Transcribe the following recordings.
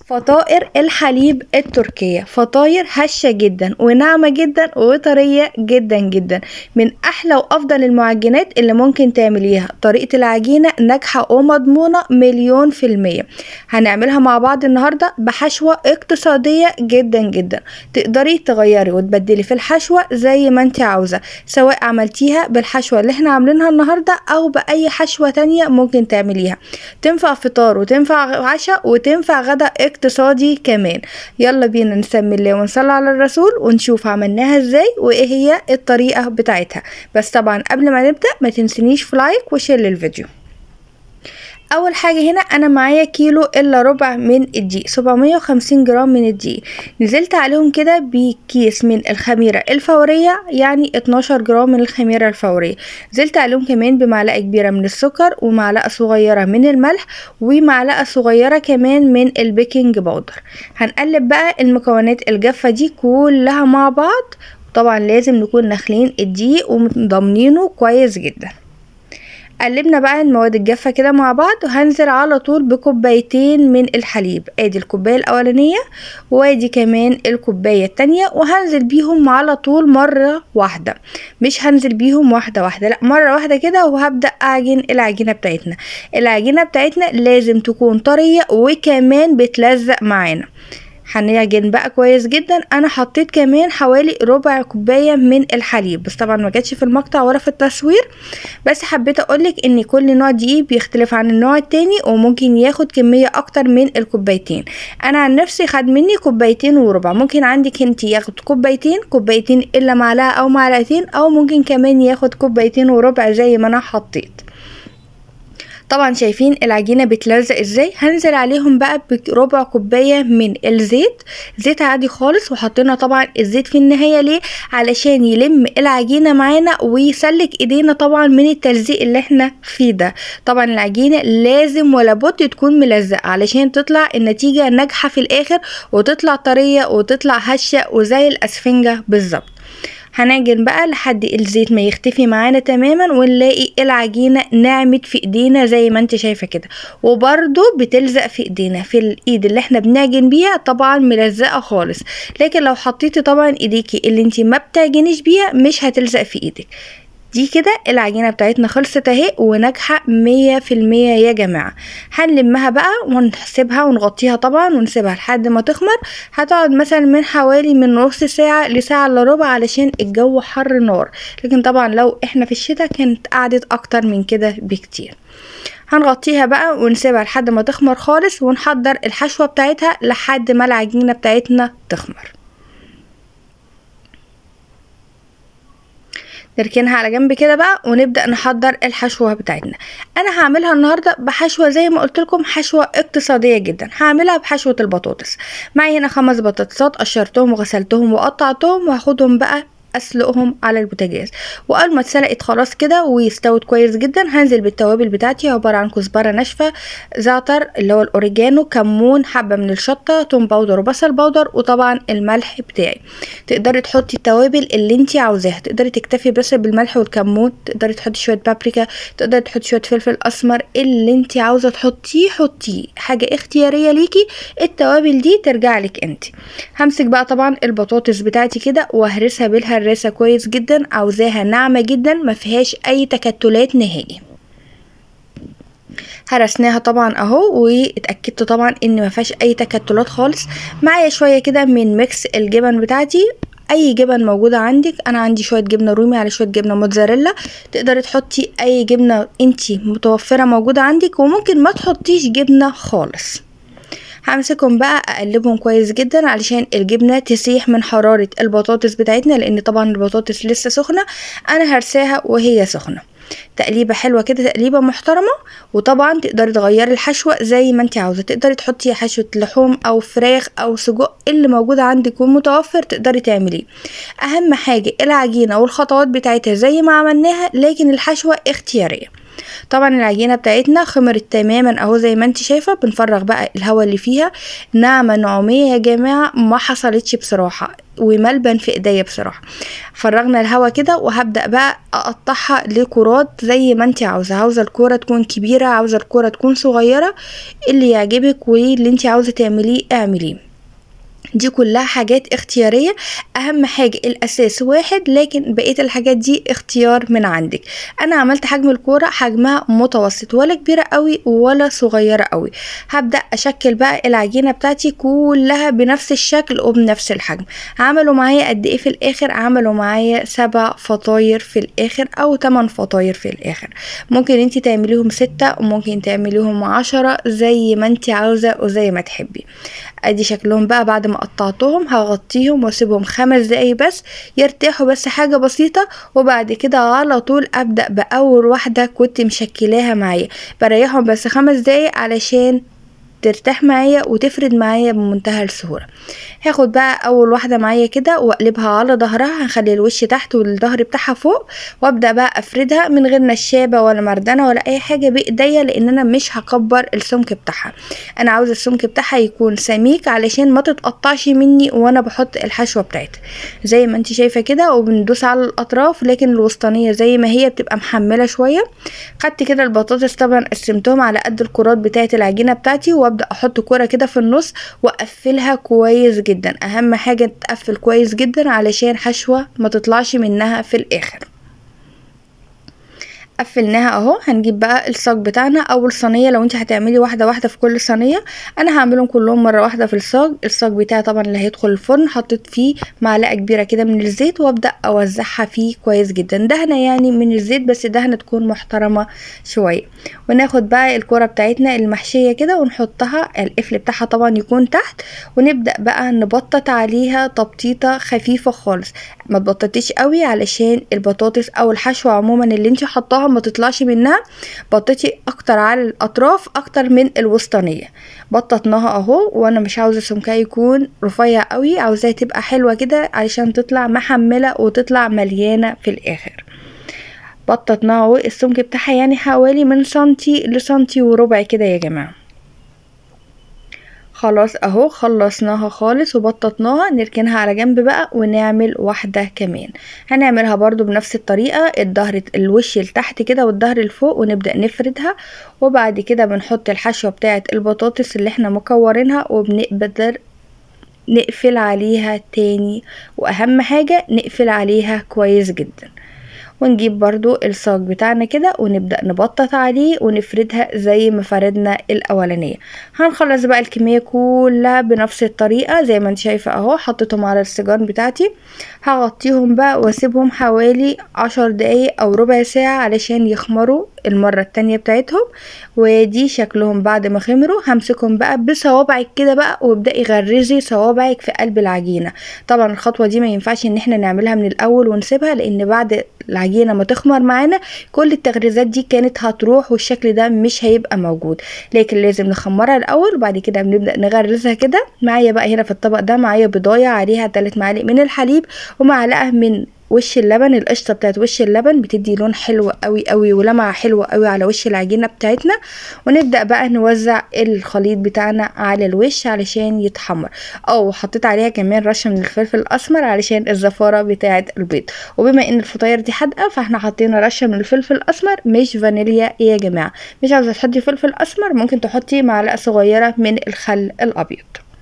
فطائر الحليب التركية فطاير هشة جدا وناعمة جدا وطرية جدا جدا من أحلى وأفضل المعجنات اللي ممكن تعمليها طريقة العجينة ناجحة ومضمونة مليون في المية هنعملها مع بعض النهاردة بحشوة اقتصادية جدا جدا تقدري تغيري وتبدلي في الحشوة زي ما انت عاوزة سواء عملتيها بالحشوة اللي احنا عاملينها النهاردة أو بأي حشوة تانية ممكن تعمليها تنفع فطار وتنفع عشاء وتنفع غدا اقتصادي كمان يلا بينا نسمي الله ونصلي على الرسول ونشوف عملناها ازاي وايه هي الطريقة بتاعتها بس طبعا قبل ما نبدأ ما تنسنيش في لايك وشير للفيديو اول حاجه هنا انا معايا كيلو الا ربع من الدقيق 750 جرام من الدقيق نزلت عليهم كده بكيس من الخميره الفوريه يعني 12 جرام من الخميره الفوريه نزلت عليهم كمان بمعلقه كبيره من السكر ومعلقه صغيره من الملح ومعلقه صغيره كمان من البيكنج باودر هنقلب بقى المكونات الجافه دي كلها مع بعض طبعا لازم نكون ناخلين الدقيق ومضمنينه كويس جدا قلبنا بقى المواد الجافه كده مع بعض وهنزل على طول بكوبايتين من الحليب ادي الكوبايه الاولانيه وادي كمان الكوبايه التانية وهنزل بيهم على طول مره واحده مش هنزل بيهم واحده واحده لا مره واحده كده وهبدا اعجن العجينه بتاعتنا العجينه بتاعتنا لازم تكون طريه وكمان بتلزق معانا هنعجن بقى كويس جدا انا حطيت كمان حوالي ربع كوبايه من الحليب بس طبعا ما جاتش في المقطع ولا في التصوير بس حبيت اقولك ان كل نوع دقيق بيختلف عن النوع التاني وممكن ياخد كميه اكتر من الكوبايتين انا عن نفسي خد مني كوبايتين وربع ممكن عندك انت ياخد كوبايتين كوبايتين الا معلقه او معلقتين او ممكن كمان ياخد كوبايتين وربع زي ما انا حطيت طبعا شايفين العجينة بتلزق ازاي هنزل عليهم بقى بربع كوباية من الزيت زيت عادي خالص وحطينا طبعا الزيت في النهاية ليه علشان يلم العجينة معانا ويسلك ايدينا طبعا من التلزيق اللي احنا فيه ده طبعا العجينة لازم ولا بد تكون ملزقة علشان تطلع النتيجة ناجحة في الاخر وتطلع طرية وتطلع هشة وزي الاسفنجة بالظبط هنعجن بقى لحد الزيت ما يختفي معانا تماما ونلاقي العجينة نعمت في ايدينا زي ما انت شايفة كده وبرده بتلزق في ايدينا في الايد اللي احنا بنعجن بيها طبعا ملزقة خالص لكن لو حطيتي طبعا ايديكي اللي انت ما بتعجنيش بيها مش هتلزق في ايدك دي كده العجينة بتاعتنا خلصت اهي وناجحة مية في المية يا جماعة هنلمها بقى ونسيبها ونغطيها طبعا ونسيبها لحد ما تخمر هتقعد مثلا من حوالي من نص ساعة لساعة الا ربع علشان الجو حر نار لكن طبعا لو احنا في الشتاء كانت قعدت اكتر من كده بكتير هنغطيها بقى ونسيبها لحد ما تخمر خالص ونحضر الحشوة بتاعتها لحد ما العجينة بتاعتنا تخمر نركنها على جنب كده بقى ونبدا نحضر الحشوه بتاعتنا انا هعملها النهارده بحشوه زي ما قلت لكم حشوه اقتصاديه جدا هعملها بحشوه البطاطس معايا هنا خمس بطاطسات قشرتهم وغسلتهم وقطعتهم وهاخدهم بقى اسلقهم على البوتاجاز واول ما اتسلقت خلاص كده واستوت كويس جدا هنزل بالتوابل بتاعتي عباره عن كزبره ناشفه زعتر اللي هو الاوريجانو كمون حبه من الشطه توم باودر وبصل باودر وطبعا الملح بتاعي تقدري تحطي التوابل اللي انت عاوزاها تقدري تكتفي بس بالملح والكمون تقدري تحطي شويه بابريكا تقدري تحطي شويه فلفل اسمر اللي انت عاوزه تحطيه حطيه حاجه اختياريه ليكي التوابل دي ترجع لك انت همسك بقى طبعا البطاطس بتاعتي كده واهرسها بالها الراسه كويس جدا عاوزاها ناعمه جدا ما فيهاش اي تكتلات نهائي هرسناها طبعا اهو واتاكدت طبعا ان ما فيهاش اي تكتلات خالص معايا شويه كده من ميكس الجبن بتاعتي اي جبن موجوده عندك انا عندي شويه جبنه رومي على شويه جبنه موتزاريلا تقدري تحطي اي جبنه انتي متوفره موجوده عندك وممكن ما تحطيش جبنه خالص همسكهم بقى اقلبهم كويس جدا علشان الجبنه تسيح من حراره البطاطس بتاعتنا لان طبعا البطاطس لسه سخنه انا هرساها وهي سخنه تقليبه حلوه كده تقليبه محترمه وطبعا تقدري تغيري الحشوه زي ما انت عاوزه تقدري تحطي حشوه لحوم او فراخ او سجق اللي موجود عندك ومتوفر تقدري تعمليه اهم حاجه العجينه والخطوات بتاعتها زي ما عملناها لكن الحشوه اختياريه طبعا العجينه بتاعتنا خمرت تماما اهو زي ما انت شايفه بنفرغ بقى الهواء اللي فيها ناعمه نعوميه يا جماعه ما حصلتش بصراحه وملبن في ايديا بصراحه فرغنا الهوا كده وهبدا بقى اقطعها لكرات زي ما انت عاوزه عاوزه الكوره تكون كبيره عاوزه الكوره تكون صغيره اللي يعجبك واللي انت عاوزه تعمليه اعمليه دي كلها حاجات اختيارية اهم حاجة الاساس واحد لكن بقية الحاجات دي اختيار من عندك انا عملت حجم الكورة حجمها متوسط ولا كبيرة قوي ولا صغيرة قوي هبدأ اشكل بقى العجينة بتاعتي كلها بنفس الشكل وبنفس الحجم عملوا معايا قد ايه في الاخر عملوا معايا سبع فطاير في الاخر او تمن فطاير في الاخر ممكن انت تعمليهم ستة وممكن تعمليهم عشرة زي ما انت عاوزة وزي ما تحبي ادي شكلهم بقى بعد ما قطعتهم هغطيهم واسيبهم خمس دقايق بس يرتاحوا بس حاجة بسيطة وبعد كده على طول ابدأ باول واحدة كنت مشكلاها معايا بريحهم بس خمس دقايق علشان ترتاح معايا وتفرد معايا بمنتهى السهولة هاخد بقى اول واحدة معايا كده واقلبها على ظهرها هنخلي الوش تحت والظهر بتاعها فوق وابدأ بقى افردها من غير نشابة ولا مردنة ولا اي حاجة بايديا لان انا مش هكبر السمك بتاعها انا عاوزة السمك بتاعها يكون سميك علشان ما تتقطعش مني وانا بحط الحشوة بتاعتها زي ما انت شايفة كده وبندوس على الاطراف لكن الوسطانية زي ما هي بتبقى محملة شوية خدت كده البطاطس طبعا قسمتهم على قد الكرات بتاعة العجينة بتاعتي وابدأ احط كرة كده في النص واقفلها كويس جدا اهم حاجة تقفل كويس جدا علشان حشوة ما تطلعش منها في الاخر قفلناها اهو هنجيب بقى الصاج بتاعنا اول صينيه لو انت هتعملي واحده واحده في كل صينيه انا هعملهم كلهم مره واحده في الصاج الصاج بتاعي طبعا اللي هيدخل الفرن حطيت فيه معلقه كبيره كده من الزيت وابدا اوزعها فيه كويس جدا دهنه يعني من الزيت بس دهنه تكون محترمه شويه وناخد بقى الكوره بتاعتنا المحشيه كده ونحطها القفل بتاعها طبعا يكون تحت ونبدا بقى نبطط عليها تبطيطه خفيفه خالص ما تبططيش قوي علشان البطاطس او الحشوه عموما اللي انت حطاها ما تطلعش منها بطتي اكتر على الاطراف اكتر من الوسطانيه بططناها اهو وانا مش عاوزه سمكها يكون رفيع قوي عاوزاها تبقى حلوه كده علشان تطلع محمله وتطلع مليانه في الاخر بططناها اهو السمك بتاعها يعني حوالي من سنتي لسنتي وربع كده يا جماعه خلاص اهو خلصناها خالص وبططناها نركنها على جنب بقى ونعمل واحدة كمان هنعملها برضو بنفس الطريقة الظهر الوش لتحت كده والظهر لفوق ونبدأ نفردها وبعد كده بنحط الحشوة بتاعة البطاطس اللي احنا مكورينها وبنقدر نقفل عليها تاني واهم حاجة نقفل عليها كويس جدا ونجيب برضو الصاج بتاعنا كده ونبدأ نبطط عليه ونفردها زي ما فردنا الأولانية هنخلص بقى الكمية كلها بنفس الطريقة زي ما انت شايفة اهو حطيتهم على السجان بتاعتي هغطيهم بقى واسيبهم حوالي عشر دقايق او ربع ساعة علشان يخمروا المرة التانية بتاعتهم ودي شكلهم بعد ما خمروا همسكهم بقى بصوابعك كده بقى وابدأي غرزي صوابعك في قلب العجينة طبعا الخطوة دي ما ينفعش ان احنا نعملها من الاول ونسيبها لان بعد العجينة ما تخمر معانا كل التغريزات دي كانت هتروح والشكل ده مش هيبقى موجود لكن لازم نخمرها الاول وبعد كده بنبدأ نغرزها كده معايا بقى هنا في الطبق ده معايا بضاية عليها 3 معالق من الحليب ومعلقة من وش اللبن القشطه بتاعت وش اللبن بتدي لون حلو قوي قوي ولمعه حلوه قوي على وش العجينه بتاعتنا ونبدا بقى نوزع الخليط بتاعنا على الوش علشان يتحمر او حطيت عليها كمان رشه من الفلفل الاسمر علشان الزفاره بتاعه البيض وبما ان الفطاير دي حادقه فاحنا حطينا رشه من الفلفل الاسمر مش فانيليا يا جماعه مش عاوزه تحطي فلفل اسمر ممكن تحطي معلقه صغيره من الخل الابيض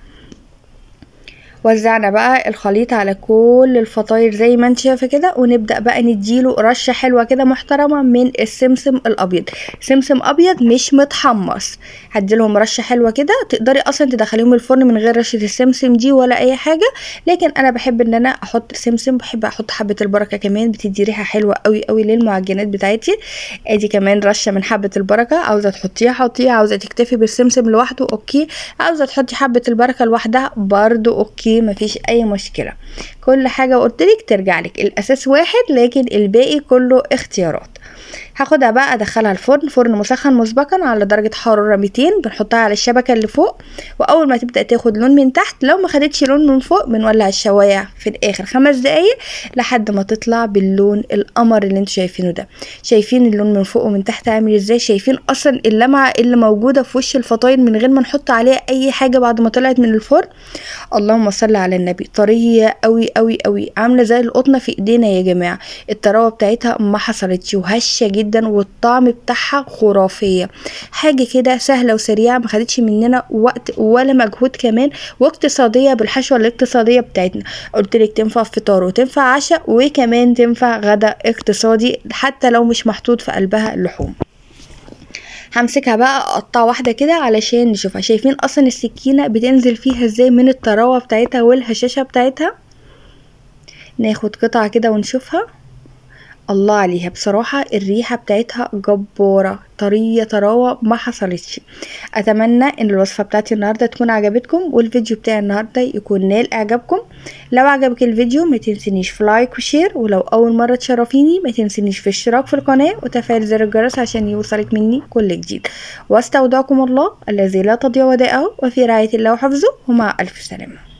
وزعنا بقى الخليط على كل الفطاير زي ما انت شايفه كده ونبدا بقى نديله رشه حلوه كده محترمه من السمسم الابيض سمسم ابيض مش متحمص هديلهم رشه حلوه كده تقدري اصلا تدخليهم الفرن من غير رشه السمسم دي ولا اي حاجه لكن انا بحب ان انا احط سمسم بحب احط حبه البركه كمان بتدي ريحه حلوه قوي قوي للمعجنات بتاعتي ادي كمان رشه من حبه البركه عاوزه تحطيها حطيها عاوزه تكتفي بالسمسم لوحده اوكي عاوزه تحطي حبه البركه لوحدها برضو اوكي مفيش اي مشكله كل حاجه قلتلك ترجع لك الاساس واحد لكن الباقي كله اختيارات هاخدها بقى ادخلها الفرن فرن مسخن مسبقا على درجة حرارة 200 بنحطها على الشبكة اللي فوق واول ما تبدأ تاخد لون من تحت لو ما خدتش لون من فوق بنولع الشواية في الاخر خمس دقايق لحد ما تطلع باللون القمر اللي انتوا شايفينه ده شايفين اللون من فوق ومن تحت عامل ازاي شايفين اصلا اللمعة اللي موجودة في وش الفطاير من غير ما نحط عليها اي حاجة بعد ما طلعت من الفرن اللهم صل صل على النبي طريه قوي قوي قوي عامله زي القطنه في ايدينا يا جماعه الطراوه بتاعتها ما حصلتش وهشه جدا والطعم بتاعها خرافيه حاجه كده سهله وسريعه ما خدتش مننا وقت ولا مجهود كمان واقتصاديه بالحشوه الاقتصاديه بتاعتنا قلت لك تنفع فطار وتنفع عشاء وكمان تنفع غدا اقتصادي حتى لو مش محطوط في قلبها اللحوم همسكها بقى اقطع واحده كده علشان نشوفها شايفين اصلا السكينه بتنزل فيها ازاي من الطراوه بتاعتها والهشاشه بتاعتها ناخد قطعه كده ونشوفها الله عليها بصراحة الريحة بتاعتها جبارة طرية طراوة ما حصلتش اتمنى ان الوصفة بتاعتي النهاردة تكون عجبتكم والفيديو بتاعي النهاردة يكون نال اعجابكم لو عجبك الفيديو ما تنسينيش في لايك وشير ولو اول مرة تشرفيني ما تنسينيش في اشتراك في القناة وتفعيل زر الجرس عشان يوصلك مني كل جديد واستودعكم الله الذي لا تضيع ودائعه وفي رعاية الله وحفظه ومع الف سلامة